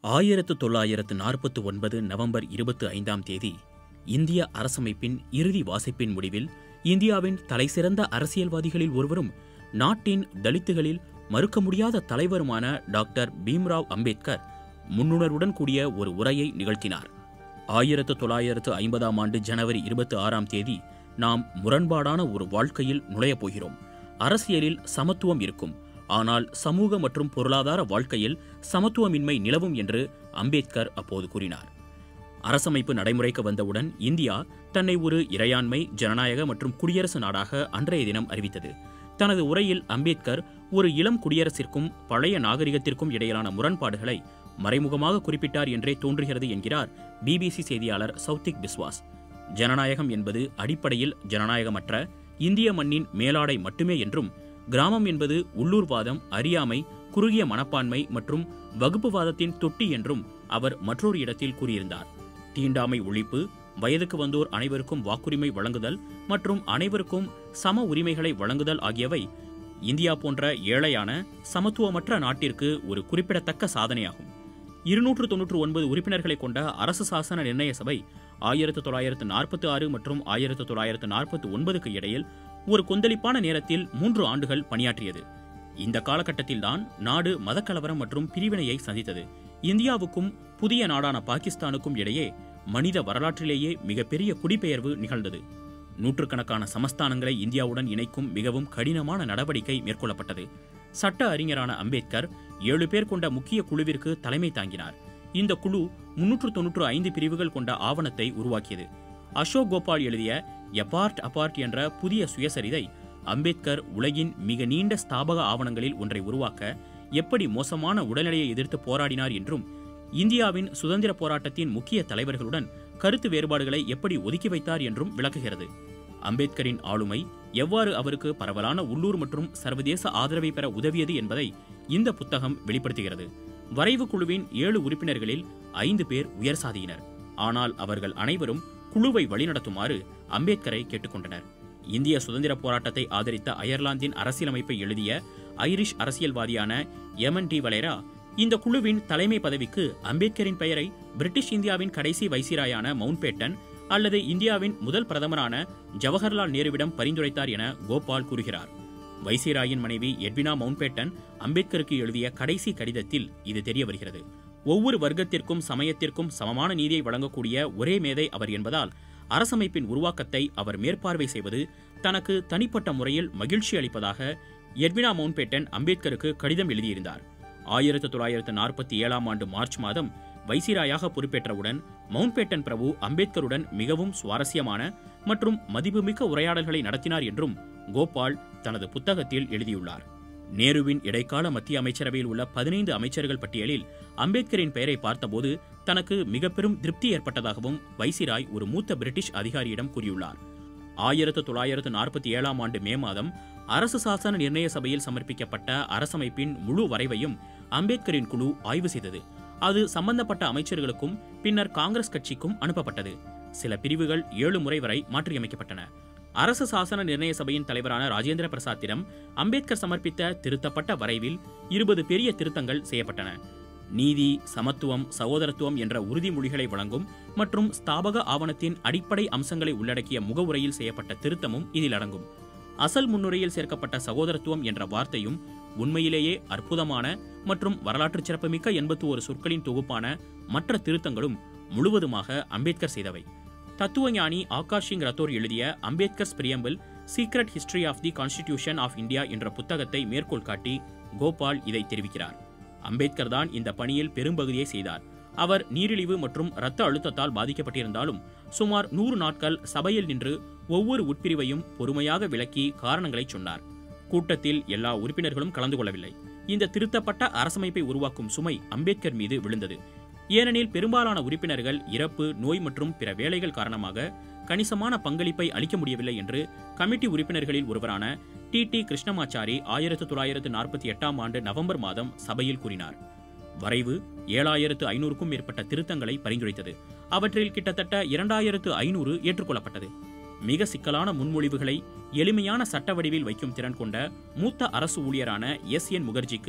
ஆயிரத்து தொள்ளாயிரத்து நாற்பத்து ஒன்பது நவம்பர் இருபத்து ஐந்தாம் தேதி இந்திய அரசமைப்பின் இறுதி வாசிப்பின் முடிவில் இந்தியாவின் தலைசிறந்த அரசியல்வாதிகளில் ஒருவரும் நாட்டின் தலித்துகளில் மறுக்க முடியாத தலைவருமான டாக்டர் பீம்ராவ் அம்பேத்கர் முன்னுணர்வுடன் கூடிய ஒரு உரையை நிகழ்த்தினார் ஆயிரத்து தொள்ளாயிரத்து ஐம்பதாம் ஆண்டு ஜனவரி இருபத்தி ஆறாம் தேதி நாம் முரண்பாடான ஒரு வாழ்க்கையில் நுழையப் போகிறோம் அரசியலில் சமத்துவம் இருக்கும் ஆனால் சமூக மற்றும் பொருளாதார வாழ்க்கையில் சமத்துவமின்மை நிலவும் என்று அம்பேத்கர் அப்போது கூறினார் அரசமைப்பு நடைமுறைக்கு வந்தவுடன் இந்தியா தன்னை ஒரு இறையாண்மை ஜனநாயக மற்றும் குடியரசு நாடாக அன்றைய தினம் அறிவித்தது தனது உரையில் அம்பேத்கர் ஒரு இளம் குடியரசிற்கும் பழைய நாகரிகத்திற்கும் இடையிலான முரண்பாடுகளை மறைமுகமாக குறிப்பிட்டார் என்றே தோன்றுகிறது என்கிறார் பிபிசி செய்தியாளர் சௌத்திக் பிஸ்வாஸ் ஜனநாயகம் என்பது அடிப்படையில் ஜனநாயகமற்ற இந்திய மண்ணின் மேலாடை மட்டுமே என்றும் கிராமம் என்பது உள்ளூர்வாதம் அறியாமை குறுகிய மனப்பான்மை மற்றும் வகுப்புவாதத்தின் தொட்டி என்றும் அவர் மற்றொரு இடத்தில் கூறியிருந்தார் தீண்டாமை ஒழிப்பு வயதுக்கு வந்தோர் அனைவருக்கும் வாக்குரிமை வழங்குதல் மற்றும் அனைவருக்கும் சம உரிமைகளை வழங்குதல் ஆகியவை இந்தியா போன்ற ஏழையான சமத்துவமற்ற நாட்டிற்கு ஒரு குறிப்பிடத்தக்க சாதனையாகும் இருநூற்று தொன்னூற்று ஒன்பது உறுப்பினர்களை கொண்ட அரசு சாசன நிர்ணய சபை ஆயிரத்து தொள்ளாயிரத்து நாற்பத்தி ஆறு மற்றும் ஆயிரத்து தொள்ளாயிரத்து நாற்பத்தி ஒன்பதுக்கு இடையில் ஒரு கொந்தளிப்பான நேரத்தில் மூன்று ஆண்டுகள் பணியாற்றியது இந்த காலகட்டத்தில்தான் நாடு மதக்கலவரம் மற்றும் பிரிவினையை சந்தித்தது இந்தியாவுக்கும் புதிய நாடான பாகிஸ்தானுக்கும் இடையே மனித வரலாற்றிலேயே மிகப்பெரிய குடிபெயர்வு நிகழ்ந்தது நூற்றுக்கணக்கான சமஸ்தானங்களை இந்தியாவுடன் இணைக்கும் மிகவும் கடினமான நடவடிக்கை மேற்கொள்ளப்பட்டது சட்ட அறிஞரான அம்பேத்கர் ஏழு பேர் கொண்ட முக்கிய குழுவிற்கு தலைமை தாங்கினார் இந்த குழு முன்னூற்று தொன்னூற்று ஐந்து பிரிவுகள் கொண்ட ஆவணத்தை உருவாக்கியது அசோக் கோபால் எழுதிய எபார்ட் அபார்ட் என்ற புதிய சுயசரிதை அம்பேத்கர் உலகின் மிக நீண்ட ஸ்தாபக ஆவணங்களில் ஒன்றை உருவாக்க எப்படி மோசமான உடல்நிலையை எதிர்த்து போராடினார் என்றும் இந்தியாவின் சுதந்திர போராட்டத்தின் முக்கிய தலைவர்களுடன் கருத்து வேறுபாடுகளை எப்படி ஒதுக்கி வைத்தார் என்றும் விளக்குகிறது அம்பேத்கரின் ஆளுமை எவ்வாறு அவருக்கு பரவலான உள்ளூர் மற்றும் சர்வதேச ஆதரவை பெற உதவியது என்பதை இந்த புத்தகம் வெளிப்படுத்துகிறது வரைவு குழுவின் ஏழு உறுப்பினர்களில் ஐந்து பேர் உயர் சாதியினர் ஆனால் அவர்கள் அனைவரும் குழுவை வழிநடத்துமாறு அம்பேத்கரை கேட்டுக்கொண்டனர் இந்திய சுதந்திர போராட்டத்தை ஆதரித்த அயர்லாந்தின் அரசியலமைப்பை எழுதிய ஐரிஷ் அரசியல்வாதியான எமன் டி வலேரா இந்த குழுவின் தலைமை பதவிக்கு அம்பேத்கரின் பெயரை பிரிட்டிஷ் இந்தியாவின் கடைசி வைசிராயான மவுண்ட்பேட்டன் அல்லது இந்தியாவின் முதல் பிரதமரான ஜவஹர்லால் நேருவிடம் பரிந்துரைத்தார் என கோபால் கூறுகிறார் வைசிராயின் மனைவி எட்வினா மவுண்ட்பேட்டன் அம்பேத்கருக்கு எழுதிய கடைசி கடிதத்தில் இது தெரிய வருகிறது ஒவ்வொரு வர்க்கத்திற்கும் சமயத்திற்கும் சமமான நீதியை வழங்கக்கூடிய ஒரே மேதை அவர் என்பதால் அரசமைப்பின் உருவாக்கத்தை அவர் மேற்பார்வை செய்வது தனக்கு தனிப்பட்ட முறையில் மகிழ்ச்சி அளிப்பதாக எட்வினா மவுண்ட்பேட்டன் அம்பேத்கருக்கு கடிதம் எழுதியிருந்தார் ஆயிரத்து தொள்ளாயிரத்து நாற்பத்தி ஏழாம் ஆண்டு மார்ச் மாதம் வைசிராயாக பொறுப்பேற்றவுடன் மவுண்ட்பேட்டன் பிரபு அம்பேத்கருடன் மிகவும் சுவாரஸ்யமான மற்றும் மதிப்புமிக்க உரையாடல்களை நடத்தினார் என்றும் கோபால் தனது புத்தகத்தில் எழுதியுள்ளார் நேருவின் இடைக்கால மத்திய அமைச்சரவையில் உள்ள பதினைந்து அமைச்சர்கள் பட்டியலில் அம்பேத்கரின் பெயரை பார்த்தபோது தனக்கு மிக பெரும் திருப்தி ஏற்பட்டதாகவும் வைசிராய் ஒரு மூத்த பிரிட்டிஷ் அதிகாரியிடம் கூறியுள்ளார் ஆயிரத்து தொள்ளாயிரத்து நாற்பத்தி ஏழாம் ஆண்டு மே மாதம் அரசு சாசன நிர்ணய சபையில் சமர்ப்பிக்கப்பட்ட அரசமைப்பின் முழு வரைவையும் அம்பேத்கரின் குழு ஆய்வு செய்தது அது சம்பந்தப்பட்ட அமைச்சர்களுக்கும் பின்னர் காங்கிரஸ் கட்சிக்கும் அனுப்பப்பட்டது சில பிரிவுகள் ஏழு முறை வரை மாற்றியமைக்கப்பட்டன அரசு சாசன நிர்ணய சபையின் தலைவரான ராஜேந்திர பிரசாத்திடம் அம்பேத்கர் சமர்ப்பித்த திருத்தப்பட்ட வரைவில் இருபது பெரிய திருத்தங்கள் செய்யப்பட்டன நீதி சமத்துவம் சகோதரத்துவம் என்ற உறுதிமொழிகளை வழங்கும் மற்றும் ஸ்தாபக ஆவணத்தின் அடிப்படை அம்சங்களை உள்ளடக்கிய முகவுரையில் செய்யப்பட்ட திருத்தமும் இதில் அடங்கும் அசல் முன்னுரையில் சேர்க்கப்பட்ட சகோதரத்துவம் என்ற வார்த்தையும் உண்மையிலேயே அற்புதமான மற்றும் வரலாற்று சிறப்புமிக்க எண்பத்தி ஒரு சொற்களின் தொகுப்பான மற்ற திருத்தங்களும் முழுவதுமாக அம்பேத்கர் செய்தவை தத்துவஞானி ஆகாஷ் சிங் ரத்தோர் எழுதிய Ambedkar's preamble secret history of the constitution of India என்ற புத்தகத்தை மேற்கோள் காட்டி கோபால் இதை தெரிவிக்கிறார் அம்பேத்கர் தான் இந்த பணியில் பெரும்பகுதியை செய்தார் அவர் நீரிழிவு மற்றும் இரத்த அழுத்தத்தால் பாதிக்கப்பட்டிருந்தாலும் சுமார் நூறு நாட்கள் சபையில் நின்று ஒவ்வொரு உட்பிரிவையும் பொறுமையாக விளக்கி காரணங்களை சொன்னார் கூட்டத்தில் எல்லா உறுப்பினர்களும் கலந்து கொள்ளவில்லை இந்த திருத்தப்பட்ட அரசமைப்பை உருவாக்கும் சுமை அம்பேத்கர் மீது விழுந்தது ஏனெனில் பெரும்பாலான உறுப்பினர்கள் இறப்பு நோய் மற்றும் பிற வேலைகள் காரணமாக கணிசமான பங்களிப்பை அளிக்க முடியவில்லை என்று கமிட்டி உறுப்பினர்களில் ஒருவரான டி டி கிருஷ்ணமாச்சாரி ஆயிரத்து தொள்ளாயிரத்து நாற்பத்தி எட்டாம் ஆண்டு நவம்பர் மாதம் சபையில் கூறினார் வரைவு ஏழாயிரத்து ஐநூறுக்கும் மேற்பட்ட திருத்தங்களை பரிந்துரைத்தது அவற்றில் கிட்டத்தட்ட இரண்டாயிரத்து ஐநூறு ஏற்றுக்கொள்ளப்பட்டது மிக சிக்கலான முன்மொழிவுகளை எளிமையான சட்ட வடிவில் வைக்கும் திறன் கொண்ட மூத்த அரசு ஊழியரான எஸ் என் முகர்ஜிக்கு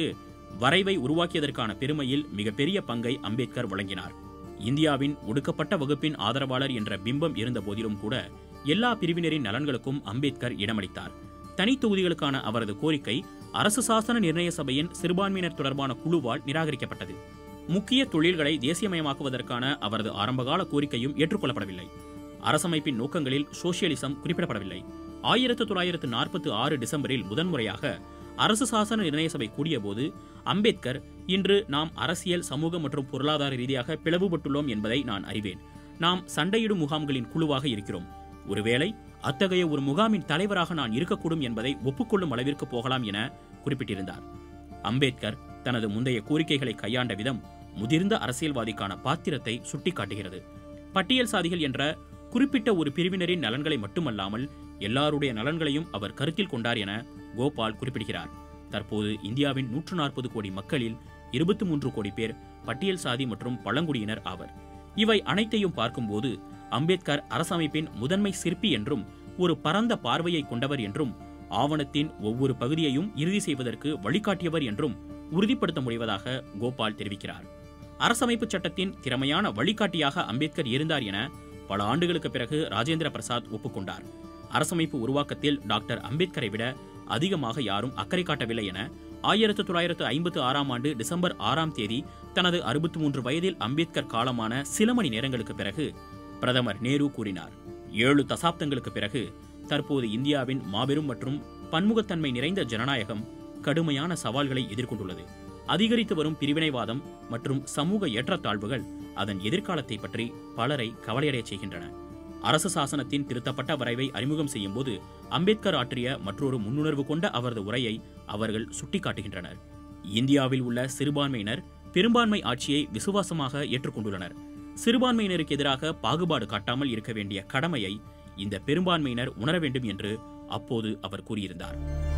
வரைவை உருவாக்கியதற்கான பெருமையில் மிகப்பெரிய பங்கை அம்பேத்கர் வழங்கினார் இந்தியாவின் ஒடுக்கப்பட்ட வகுப்பின் ஆதரவாளர் என்ற பிம்பம் இருந்த போதிலும் கூட எல்லா பிரிவினரின் நலன்களுக்கும் அம்பேத்கர் இடமளித்தார் தனி தொகுதிகளுக்கான அவரது கோரிக்கை அரசு சாசன நிர்ணய சபையின் சிறுபான்மையினர் தொடர்பான குழுவால் நிராகரிக்கப்பட்டது முக்கிய தொழில்களை தேசியமயமாக்குவதற்கான அவரது ஆரம்பகால கோரிக்கையும் ஏற்றுக்கொள்ளப்படவில்லை அரசமைப்பின் நோக்கங்களில் சோசியலிசம் குறிப்பிடப்படவில்லை ஆயிரத்து தொள்ளாயிரத்து நாற்பத்தி ஆறு டிசம்பரில் முதன்முறையாக அரசு சாசன நிர்ணய சபை கூடியபோது அம்பேத்கர் இன்று நாம் அரசியல் சமூக மற்றும் பொருளாதார ரீதியாக பிளவுபட்டுள்ளோம் என்பதை நான் அறிவேன் நாம் சண்டையிடும் முகாம்களின் குழுவாக இருக்கிறோம் ஒருவேளை அத்தகைய ஒரு முகாமின் தலைவராக நான் இருக்கக்கூடும் என்பதை ஒப்புக்கொள்ளும் அளவிற்கு போகலாம் என குறிப்பிட்டிருந்தார் அம்பேத்கர் தனது முந்தைய கோரிக்கைகளை கையாண்ட விதம் முதிர்ந்த அரசியல்வாதிக்கான பாத்திரத்தை சுட்டிக்காட்டுகிறது பட்டியல் சாதிகள் என்ற குறிப்பிட்ட ஒரு பிரிவினரின் நலன்களை மட்டுமல்லாமல் எல்லாருடைய நலன்களையும் அவர் கருத்தில் கொண்டார் என கோபால் குறிப்பிடுகிறார் தற்போது இந்தியாவின் நூற்று நாற்பது கோடி மக்களில் இருபத்தி மூன்று கோடி பேர் பட்டியல் சாதி மற்றும் பழங்குடியினர் ஆவர் இவை அனைத்தையும் பார்க்கும்போது அம்பேத்கர் அரசமைப்பின் முதன்மை சிற்பி என்றும் ஒரு பரந்த பார்வையை கொண்டவர் என்றும் ஆவணத்தின் ஒவ்வொரு பகுதியையும் இறுதி செய்வதற்கு வழிகாட்டியவர் என்றும் உறுதிப்படுத்த முடிவதாக கோபால் தெரிவிக்கிறார் அரசமைப்பு சட்டத்தின் திறமையான வழிகாட்டியாக அம்பேத்கர் இருந்தார் என பல ஆண்டுகளுக்கு பிறகு ராஜேந்திர பிரசாத் ஒப்புக்கொண்டார் அரசமைப்பு உருவாக்கத்தில் டாக்டர் அம்பேத்கரை விட அதிகமாக யாரும் அக்கறை காட்டவில்லை என ஆயிரத்து தொள்ளாயிரத்து ஐம்பத்து ஆறாம் ஆண்டு டிசம்பர் ஆறாம் தேதி தனது அறுபத்தி மூன்று வயதில் அம்பேத்கர் காலமான சில மணி நேரங்களுக்கு பிறகு பிரதமர் நேரு கூறினார் ஏழு தசாப்தங்களுக்கு பிறகு தற்போது இந்தியாவின் மாபெரும் மற்றும் பன்முகத்தன்மை நிறைந்த ஜனநாயகம் கடுமையான சவால்களை எதிர்கொண்டுள்ளது அதிகரித்து வரும் பிரிவினைவாதம் மற்றும் சமூக ஏற்றத்தாழ்வுகள் அதன் எதிர்காலத்தை பற்றி பலரை கவலையடையச் செய்கின்றன அரசு சாசனத்தின் திருத்தப்பட்ட வரைவை அறிமுகம் செய்யும் போது அம்பேத்கர் ஆற்றிய மற்றொரு முன்னுணர்வு கொண்ட அவரது உரையை அவர்கள் சுட்டிக்காட்டுகின்றனர் இந்தியாவில் உள்ள சிறுபான்மையினர் பெரும்பான்மை ஆட்சியை விசுவாசமாக ஏற்றுக்கொண்டுள்ளனர் சிறுபான்மையினருக்கு எதிராக பாகுபாடு காட்டாமல் இருக்க வேண்டிய கடமையை இந்த பெரும்பான்மையினர் உணர வேண்டும் என்று அப்போது அவர் கூறியிருந்தார்